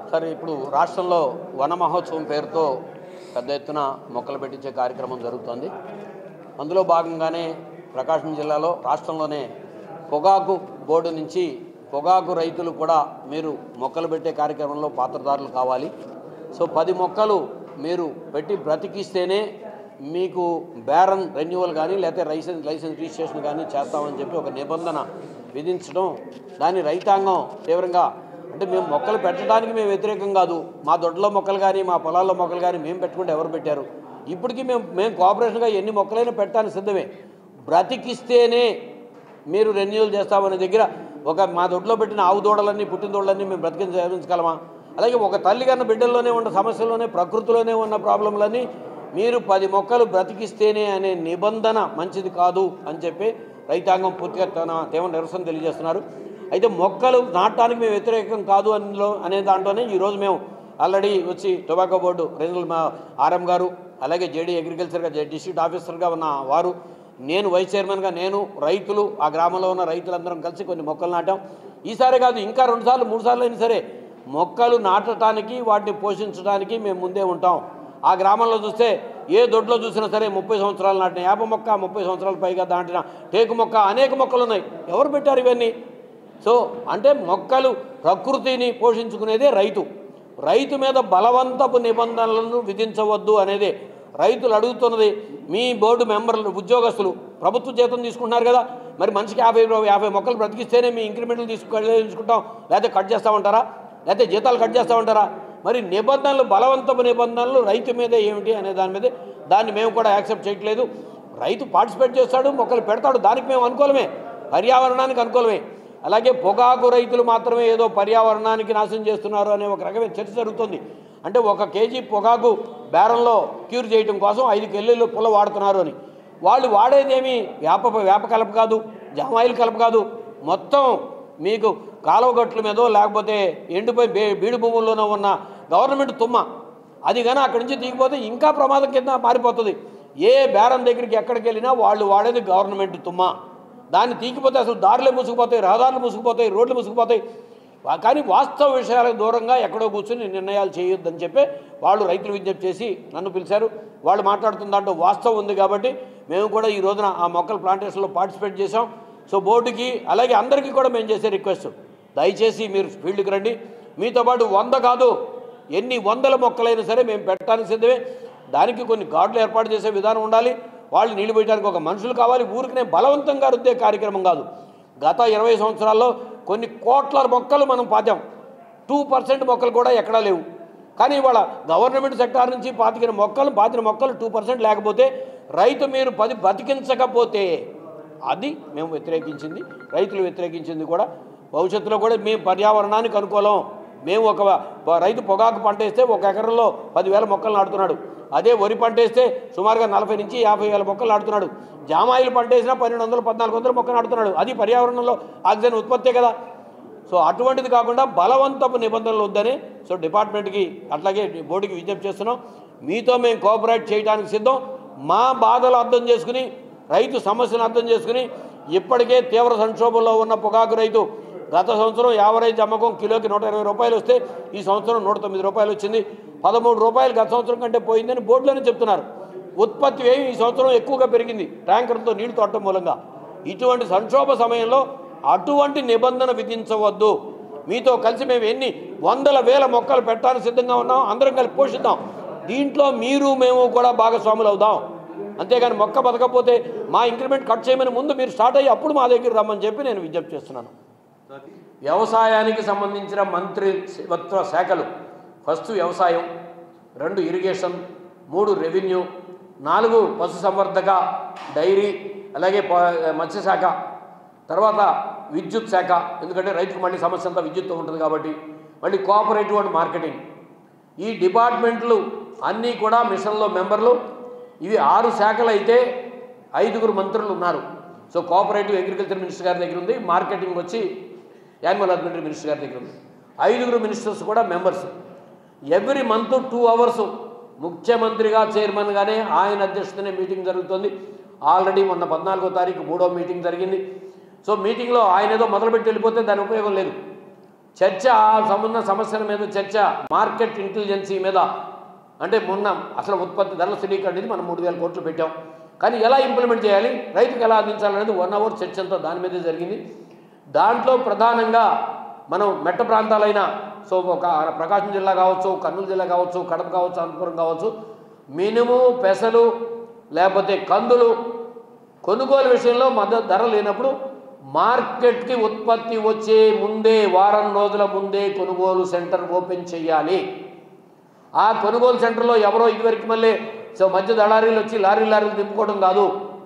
సరే ఇప్పుడు రాష్ట్రంలో వన మహోత్సవం పేరుతో పెద్ద ఎత్తున మొక్కలు పెట్టించే కార్యక్రమం జరుగుతోంది అందులో భాగంగానే ప్రకాశం జిల్లాలో రాష్ట్రంలోనే పొగాకు బోర్డు నుంచి పొగాకు రైతులు కూడా మీరు మొక్కలు పెట్టే కార్యక్రమంలో పాత్రదారులు కావాలి సో పది మొక్కలు మీరు పెట్టి బ్రతికిస్తేనే మీకు బేరన్ రెన్యువల్ కానీ లేకపోతే లైసెన్స్ లైసెన్స్ రిజిస్ట్రేషన్ కానీ చేస్తామని చెప్పి ఒక నిబంధన విధించడం దాని రైతాంగం తీవ్రంగా అంటే మేము మొక్కలు పెట్టడానికి మేము వ్యతిరేకం కాదు మా దొడ్లో మొక్కలు కానీ మా పొలాల్లో మొక్కలు కానీ మేము పెట్టుకుంటే ఎవరు పెట్టారు ఇప్పటికీ మేము మేము కోఆపరేషన్గా ఎన్ని మొక్కలైనా పెట్టడానికి సిద్ధమే బ్రతికిస్తేనే మీరు రెన్యూవల్ చేస్తామనే దగ్గర ఒక మా దొడ్లో పెట్టిన ఆవు దూడలన్నీ పుట్టిన దూడలన్నీ మేము బ్రతికించగలమా అలాగే ఒక తల్లి కన్నా బిడ్డల్లోనే ఉన్న సమస్యల్లోనే ప్రకృతిలోనే ఉన్న ప్రాబ్లంలన్నీ మీరు పది మొక్కలు బ్రతికిస్తేనే అనే నిబంధన మంచిది కాదు అని చెప్పి రైతాంగం పూర్తిగా తన తీవ్ర నిరసన తెలియజేస్తున్నారు అయితే మొక్కలు నాటడానికి మేము వ్యతిరేకం కాదు అందులో అనే దాంట్లోనే ఈరోజు మేము ఆల్రెడీ వచ్చి టొబాకో బోర్డు రీజనల్ మా ఆర్ఎం గారు అలాగే జేడీ అగ్రికల్చర్గా డిస్ట్రిక్ట్ ఆఫీసర్గా ఉన్న వారు నేను వైస్ చైర్మన్గా నేను రైతులు ఆ గ్రామంలో ఉన్న రైతులందరం కలిసి కొన్ని మొక్కలు నాటాం ఈసారి కాదు ఇంకా రెండు సార్లు మూడు సార్లు అయినా సరే మొక్కలు నాటడానికి వాటిని పోషించడానికి మేము ముందే ఉంటాం ఆ గ్రామంలో చూస్తే ఏ దొడ్లో చూసినా సరే ముప్పై సంవత్సరాలు నాటిన యాప మొక్క ముప్పై సంవత్సరాల పైగా దాటిన టేకు మొక్క అనేక మొక్కలు ఉన్నాయి ఎవరు పెట్టారు ఇవన్నీ సో అంటే మొక్కలు ప్రకృతిని పోషించుకునేదే రైతు రైతు మీద బలవంతపు నిబంధనలను విధించవద్దు అనేదే రైతులు అడుగుతున్నది మీ బోర్డు మెంబర్లు ఉద్యోగస్తులు ప్రభుత్వ జీతం తీసుకుంటున్నారు కదా మరి మనిషికి యాభై రూ- యాభై మొక్కలు బ్రతికిస్తేనే మీ ఇంక్రిమెంట్లు తీసుకుంటాం లేకపోతే కట్ చేస్తామంటారా లేకపోతే జీతాలు కట్ చేస్తామంటారా మరి నిబంధనలు బలవంతపు నిబంధనలు రైతు మీదే ఏమిటి అనే దాని మీదే దాన్ని మేము కూడా యాక్సెప్ట్ చేయట్లేదు రైతు పార్టిసిపేట్ చేస్తాడు మొక్కలు పెడతాడు దానికి మేము అనుకూలమే పర్యావరణానికి అనుకూలమే అలాగే పొగాకు రైతులు మాత్రమే ఏదో పర్యావరణానికి నాశనం చేస్తున్నారు అనే ఒక రకమైన చర్చ జరుగుతుంది అంటే ఒక కేజీ పొగాకు బేరంలో క్యూర్ చేయడం కోసం ఐదు కెల్లీలు పుల్ల వాడుతున్నారు అని వాళ్ళు వాడేదేమి వేప వేప కలప కాదు జామాయిల్ కలప కాదు మొత్తం మీకు కాలువ గట్ల మీదో లేకపోతే ఎండిపోయి బే బీడు భూముల్లోనో ఉన్న గవర్నమెంట్ తుమ్మ అది కానీ అక్కడి నుంచి దిగిపోతే ఇంకా ప్రమాదం కింద మారిపోతుంది ఏ బేరం దగ్గరికి ఎక్కడికి వెళ్ళినా వాళ్ళు వాడేది గవర్నమెంట్ తుమ్మ దాన్ని తీగిపోతే అసలు దారులే మూసుకుపోతాయి రహదారులు మూసుకుపోతాయి రోడ్లు మూసుకుపోతాయి వా- కానీ వాస్తవ విషయాలకు దూరంగా ఎక్కడో కూర్చొని నిర్ణయాలు చేయొద్దని చెప్పి వాళ్ళు రైతులు విజ్ఞప్తి చేసి నన్ను పిలిచారు వాళ్ళు మాట్లాడుతున్న దాంట్లో వాస్తవం ఉంది కాబట్టి మేము కూడా ఈ రోజున ఆ మొక్కల ప్లాంటేషన్లో పార్టిసిపేట్ చేసాం సో బోర్డుకి అలాగే అందరికీ కూడా మేము చేసే రిక్వెస్ట్ దయచేసి మీరు ఫీల్డ్కి రండి మీతో పాటు వంద కాదు ఎన్ని వందల మొక్కలైనా సరే మేము పెట్టడానికి సిద్ధమే దానికి కొన్ని గార్డులు ఏర్పాటు చేసే విధానం ఉండాలి వాళ్ళు నీళ్లు పెట్టడానికి ఒక మనుషులు కావాలి ఊరికనే బలవంతంగా రుద్దే కార్యక్రమం కాదు గత ఇరవై సంవత్సరాల్లో కొన్ని కోట్ల మొక్కలు మనం పాతాం టూ పర్సెంట్ మొక్కలు కూడా ఎక్కడా లేవు కానీ ఇవాళ గవర్నమెంట్ సెక్టార్ నుంచి పాతికిన మొక్కలు పాతిన మొక్కలు టూ పర్సెంట్ లేకపోతే రైతు మీరు పది బతికించకపోతే అది మేము వ్యతిరేకించింది రైతులు వ్యతిరేకించింది కూడా భవిష్యత్తులో కూడా మేము పర్యావరణానికి అనుకూలం మేము ఒక ప- రైతు పొగాకు పంట వేస్తే ఒక ఎకరంలో పదివేల మొక్కలు నాటుతున్నాడు అదే వరి పంట వేస్తే సుమారుగా నలభై నుంచి యాభై వేల మొక్కలు నాటుతున్నాడు జామాయిలు పంట వేసినా పన్నెండు వందలు పద్నాలుగు వందలు మొక్కలు నాటుతున్నాడు అది పర్యావరణంలో ఆక్సిజన్ ఉత్పత్తే కదా సో అటువంటిది కాకుండా బలవంతపు నిబంధనలు వద్దని సో డిపార్ట్మెంట్కి అట్లాగే బోర్డుకి విజ్ఞప్తి చేస్తున్నాం మీతో మేము కోఆపరేట్ చేయడానికి సిద్ధం మా బాధలు అర్థం చేసుకుని రైతు సమస్యను అర్థం చేసుకుని ఇప్పటికే తీవ్ర సంక్షోభంలో ఉన్న పొగాకు రైతు గత సంవత్సరం యావరేజ్ అమ్మకం కిలోకి నూట ఇరవై రూపాయలు వస్తే ఈ సంవత్సరం నూట తొమ్మిది రూపాయలు వచ్చింది పదమూడు రూపాయలు గత సంవత్సరం కంటే పోయిందని బోర్డులోనే చెప్తున్నారు ఉత్పత్తి వ్యయం ఈ సంవత్సరం ఎక్కువగా పెరిగింది ట్యాంకర్తో నీళ్లు తోడటం మూలంగా ఇటువంటి సంక్షోభ సమయంలో అటువంటి నిబంధన విధించవద్దు మీతో కలిసి మేము ఎన్ని వందల వేల మొక్కలు పెట్టడానికి సిద్ధంగా ఉన్నాం అందరం కలిసి పోషిద్దాం దీంట్లో మీరు మేము కూడా భాగస్వాములు అవుదాం అంతేగాని మొక్క బతకపోతే మా ఇంక్రిమెంట్ కట్ చేయమని ముందు మీరు స్టార్ట్ అయ్యి అప్పుడు మా దగ్గర రమ్మని చెప్పి నేను విజ్ఞప్తి చేస్తున్నాను వ్యవసాయానికి సంబంధించిన మంత్రిత్వ శాఖలు ఫస్ట్ వ్యవసాయం రెండు ఇరిగేషన్ మూడు రెవెన్యూ నాలుగు పశుసంవర్ధక డైరీ అలాగే ప- మత్స్యశాఖ తర్వాత విద్యుత్ శాఖ ఎందుకంటే రైతుకు మళ్ళీ సమస్య అంతా విద్యుత్తో ఉంటుంది కాబట్టి మళ్ళీ కోఆపరేటివ్ అండ్ మార్కెటింగ్ ఈ డిపార్ట్మెంట్లు అన్నీ కూడా మిషన్లో మెంబర్లు ఇవి ఆరు శాఖలు అయితే ఐదుగురు మంత్రులు ఉన్నారు సో కోఆపరేటివ్ అగ్రికల్చర్ మినిస్టర్ గారి దగ్గర ఉంది మార్కెటింగ్ వచ్చి యానిమల్ హస్బెండరీ మినిస్టర్ గారి దగ్గర ఉంది ఐదుగురు మినిస్టర్స్ కూడా members every month two hours ముఖ్యమంత్రిగా చైర్మన్గానే ఆయన అధ్యక్షతనే మీటింగ్ జరుగుతుంది ఆల్రెడీ మొన్న పద్నాలుగో తారీఖు మూడో మీటింగ్ జరిగింది సో మీటింగ్లో ఆయన ఏదో మొదలుపెట్టి వెళ్ళిపోతే దాని ఉపయోగం లేదు చర్చ ఆ సంబంధ సమస్యల మీద చర్చ మార్కెట్ ఇంటెలిజెన్సీ మీద అంటే మొన్న అసలు ఉత్పత్తి ధరల స్థిరీకరణ అనేది మనం మూడు వేల కోట్లు పెట్టాం కానీ ఎలా ఇంప్లిమెంట్ చేయాలి రైతుకి ఎలా అందించాలనేది వన్ అవర్ చర్చ అంతా దాని మీదే జరిగింది దాంట్లో ప్రధానంగా మనం మెట్ట ప్రాంతాలైన సో ఒక ప్రకాశం జిల్లా కావచ్చు కర్నూలు జిల్లా కావచ్చు కడప కావచ్చు అనంతపురం కావచ్చు మినుము పెసలు లేకపోతే కందులు కొనుగోలు విషయంలో మద్దతు ధర లేనప్పుడు మార్కెట్కి ఉత్పత్తి వచ్చే ముందే వారం రోజుల ముందే కొనుగోలు సెంటర్ ఓపెన్ చేయాలి ఆ కొనుగోలు సెంటర్లో ఎవరో ఇదివరకు మళ్ళీ సో మధ్య దళారీలు వచ్చి లారీ లారీలు దింపుకోవడం కాదు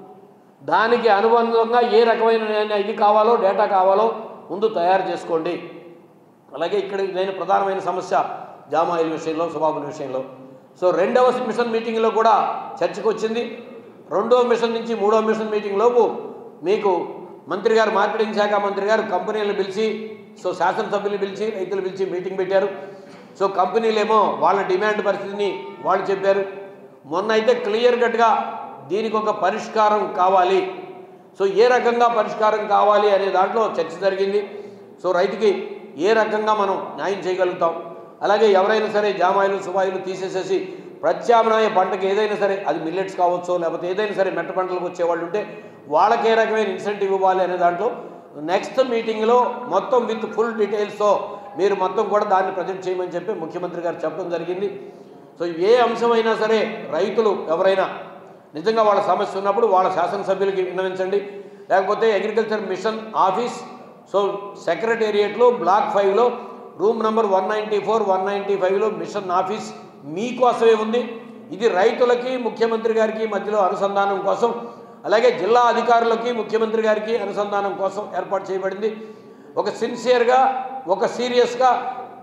దానికి అనుబంధంగా ఏ రకమైన ఇది కావాలో డేటా కావాలో ముందు తయారు చేసుకోండి అలాగే ఇక్కడ నేను ప్రధానమైన సమస్య జామాయిల్ విషయంలో సుబాబుల విషయంలో సో రెండవ మిషన్ మీటింగ్లో కూడా చర్చకు వచ్చింది రెండవ మిషన్ నుంచి మూడవ మిషన్ మీటింగ్ లోపు మీకు మంత్రి గారు మార్కెటింగ్ శాఖ మంత్రి గారు కంపెనీలను పిలిచి సో శాసనసభ్యులు పిలిచి రైతులు పిలిచి మీటింగ్ పెట్టారు సో కంపెనీలేమో వాళ్ళ డిమాండ్ పరిస్థితిని వాళ్ళు చెప్పారు మొన్న అయితే క్లియర్ కట్గా దీనికి ఒక పరిష్కారం కావాలి సో ఏ రకంగా పరిష్కారం కావాలి అనే దాంట్లో చర్చ జరిగింది సో రైతుకి ఏ రకంగా మనం న్యాయం చేయగలుగుతాం అలాగే ఎవరైనా సరే జామాయిలు సుబాయిలు తీసేసేసి ప్రత్యామ్నాయ పంటకి ఏదైనా సరే అది మిల్లెట్స్ కావచ్చు లేకపోతే ఏదైనా సరే మెట్ట పంటలకు వచ్చేవాళ్ళు ఉంటే వాళ్ళకి ఏ రకమైన ఇన్సెంటివ్ ఇవ్వాలి అనే దాంట్లో నెక్స్ట్ మీటింగ్లో మొత్తం విత్ ఫుల్ డీటెయిల్స్తో మీరు మొత్తం కూడా దాన్ని ప్రజెంట్ చేయమని చెప్పి ముఖ్యమంత్రి గారు చెప్పడం జరిగింది సో ఏ అంశమైనా సరే రైతులు ఎవరైనా నిజంగా వాళ్ళ సమస్య ఉన్నప్పుడు వాళ్ళ శాసనసభ్యులకి విన్నవించండి లేకపోతే అగ్రికల్చర్ మిషన్ ఆఫీస్ సో సెక్రటేరియట్లో బ్లాక్ ఫైవ్లో room number one ninety four one ninety ఫైవ్లో మిషన్ ఆఫీస్ మీకోసమే ఉంది ఇది రైతులకి ముఖ్యమంత్రి గారికి మధ్యలో అనుసంధానం కోసం అలాగే జిల్లా అధికారులకి ముఖ్యమంత్రి గారికి అనుసంధానం కోసం ఏర్పాటు చేయబడింది ఒక సిన్సియర్గా ఒక సీరియస్గా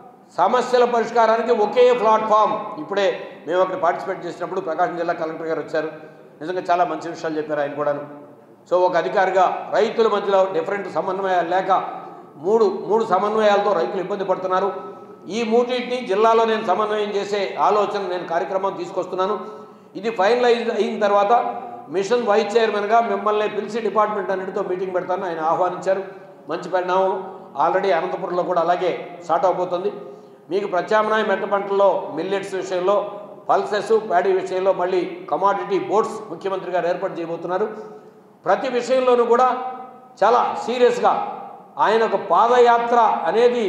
సమస్యల పరిష్కారానికి ఒకే ప్లాట్ఫామ్ ఇప్పుడే మేము అక్కడ పార్టిసిపేట్ చేసినప్పుడు ప్రకాశం జిల్లా కలెక్టర్ గారు వచ్చారు నిజంగా చాలా మంచి విషయాలు చెప్పారు ఆయన కూడాను సో ఒక అధికారిగా రైతుల మధ్యలో డిఫరెంట్ సమన్వయాలు లేక మూడు మూడు సమన్వయాలతో రైతులు ఇబ్బంది పడుతున్నారు ఈ మూడింటిని జిల్లాలో నేను సమన్వయం చేసే ఆలోచన నేను కార్యక్రమం తీసుకొస్తున్నాను ఇది ఫైనలైజ్ అయిన తర్వాత మిషన్ వైస్ చైర్మన్గా మిమ్మల్ని పిలిచి డిపార్ట్మెంట్ అన్నిటితో మీటింగ్ పెడతాను ఆయన ఆహ్వానించారు మంచి పరిణామం ఆల్రెడీ అనంతపురంలో కూడా అలాగే స్టార్ట్ అవబోతుంది మీకు ప్రత్యామ్నాయ మెట్ట పంటల్లో మిల్లెట్స్ విషయంలో పల్సెస్ ప్యాడీ విషయంలో మళ్ళీ కమాడిటీ బోర్డ్స్ ముఖ్యమంత్రి గారు ఏర్పాటు చేయబోతున్నారు ప్రతి విషయంలోనూ కూడా చాలా సీరియస్గా ఆయన ఒక పాదయాత్ర అనేది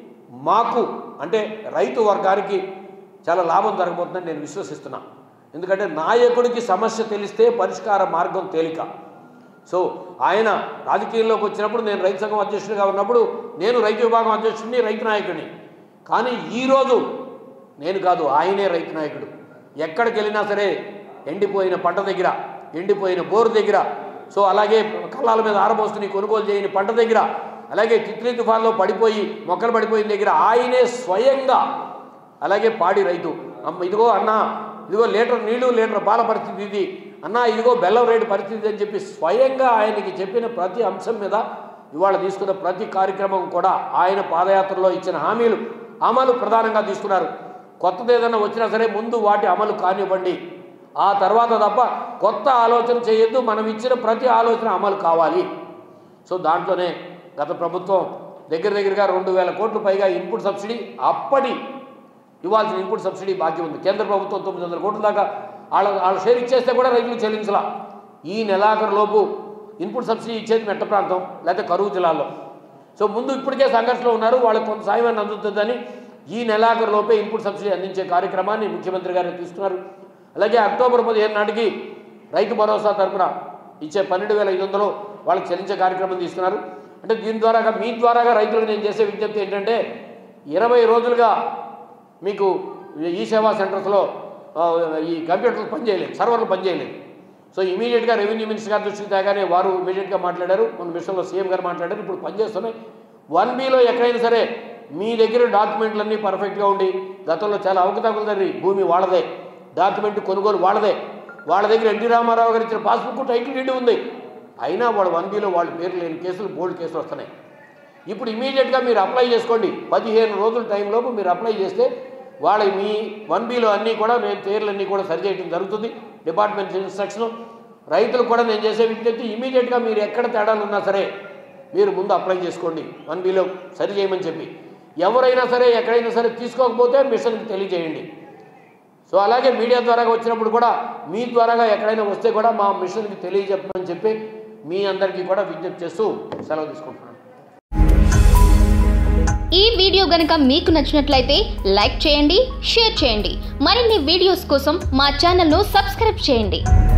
మాకు అంటే రైతు వర్గానికి చాలా లాభం జరగబోతుందని నేను విశ్వసిస్తున్నా ఎందుకంటే నాయకుడికి సమస్య తెలిస్తే పరిష్కార మార్గం తేలిక సో ఆయన రాజకీయాల్లోకి వచ్చినప్పుడు నేను రైతు సంఘం అధ్యక్షుడిగా ఉన్నప్పుడు నేను రైతు విభాగం అధ్యక్షుడిని రైతు నాయకుడిని కానీ ఈరోజు నేను కాదు ఆయనే రైతు నాయకుడు ఎక్కడికి వెళ్ళినా సరే ఎండిపోయిన పంట దగ్గర ఎండిపోయిన బోరు దగ్గర సో అలాగే కళ్ళాల మీద ఆరబోసుకుని కొనుగోలు చేయని పంట దగ్గర అలాగే తిత్లీ తుఫాన్లో పడిపోయి మొక్కలు పడిపోయిన దగ్గర ఆయనే స్వయంగా అలాగే పాడి రైతు అమ్మ ఇదిగో అన్న ఇదిగో లీటర్ నీళ్లు లీటర్ పాల పరిస్థితి ఇది అన్న ఇదిగో బెల్లం రేటు పరిస్థితి అని చెప్పి స్వయంగా ఆయనకి చెప్పిన ప్రతి అంశం మీద ఇవాళ తీసుకున్న ప్రతి కార్యక్రమం కూడా ఆయన పాదయాత్రలో ఇచ్చిన హామీలు అమలు ప్రధానంగా తీసుకున్నారు కొత్తది ఏదైనా వచ్చినా సరే ముందు వాటి అమలు కానివ్వండి ఆ తర్వాత తప్ప కొత్త ఆలోచన చేయొద్దు మనం ఇచ్చిన ప్రతి ఆలోచన అమలు కావాలి సో దాంట్లోనే గత ప్రభుత్వం దగ్గర దగ్గరగా రెండు వేల కోట్ల పైగా ఇన్పుట్ సబ్సిడీ అప్పటి ఇవ్వాల్సిన ఇన్పుట్ సబ్సిడీ బాకీ ఉంది కేంద్ర ప్రభుత్వం తొమ్మిది వందల కోట్ల దాకా వాళ్ళ వాళ్ళ షేర్ ఇచ్చేస్తే కూడా రైతులు చెల్లించలా ఈ నెలాఖరు లోపు ఇన్పుట్ సబ్సిడీ ఇచ్చేది మెట్ట ప్రాంతం లేకపోతే కరువు జిల్లాలో సో ముందు ఇప్పటికే సంఘర్షణలో ఉన్నారు వాళ్ళకి కొంత సాయం అందుతుందని ఈ నెలాఖరు లోపే ఇన్పుట్ సబ్సిడీ అందించే కార్యక్రమాన్ని ముఖ్యమంత్రి గారు తీసుకున్నారు అలాగే అక్టోబర్ పదిహేను నాటికి రైతు భరోసా తరపున ఇచ్చే పన్నెండు వేల ఐదు వందలు వాళ్ళకి చెల్లించే కార్యక్రమం తీసుకున్నారు అంటే దీని ద్వారాగా మీ ద్వారాగా రైతులకు నేను చేసే విజ్ఞప్తి ఏంటంటే ఇరవై రోజులుగా మీకు ఈ సేవా సెంటర్స్లో ఆ, ఈ కంప్యూటర్లు పనిచేయలేదు సర్వర్లు పనిచేయలేదు సో ఇమీడియట్గా రెవెన్యూ మినిస్టర్ గారి దృష్టికి తేగానే వారు ఇమీడియట్గా మాట్లాడారు మన మిషన్లో సీఎం గారు మాట్లాడారు ఇప్పుడు పనిచేస్తున్నాయి వన్ బీలో ఎక్కడైనా సరే మీ దగ్గర డాక్యుమెంట్లన్నీ పర్ఫెక్ట్గా ఉండి గతంలో చాలా అవకతవకలు జరిగి భూమి వాళ్ళదే డాక్యుమెంట్ కొనుగోలు వాళ్ళదే వాళ్ళ దగ్గర ఎన్టీ రామారావు గారు ఇచ్చిన పాస్బుక్ టైటిల్ డీడ్ ఉంది అయినా వాళ్ళు వన్ బీలో వాళ్ళ పేరు లేని కేసులు బోల్డ్ కేసులు వస్తున్నాయి ఇప్పుడు ఇమీడియట్గా మీరు అప్లై చేసుకోండి పదిహేను రోజుల టైంలోపు మీరు అప్లై చేస్తే వాళ్ళ మీ వన్ బీలో అన్నీ కూడా నేను పేర్లన్నీ కూడా సరి చేయడం జరుగుతుంది డిపార్ట్మెంట్ ఇన్స్ట్రక్షన్ రైతులు కూడా నేను చేసే విజ్ఞప్తి ఇమీడియట్గా మీరు ఎక్కడ తేడాలు ఉన్నా సరే మీరు ముందు అప్లై చేసుకోండి వన్ బీలో సరి చేయమని చెప్పి ఎవరైనా సరే ఎక్కడైనా సరే తీసుకోకపోతే మిషన్కి తెలియజేయండి సో అలాగే మీడియా ద్వారా వచ్చినప్పుడు కూడా మీ ద్వారాగా ఎక్కడైనా వస్తే కూడా మా మిషన్కి తెలియజెప్పమని చెప్పి మీ అందరికీ కూడా విజ్ఞప్తి చేస్తూ సెలవు తీసుకుంటున్నాను ఈ వీడియో గనుక మీకు నచ్చినట్లయితే లైక్ చేయండి షేర్ చేయండి మరిన్ని వీడియోస్ కోసం మా ఛానల్ను సబ్స్క్రైబ్ చేయండి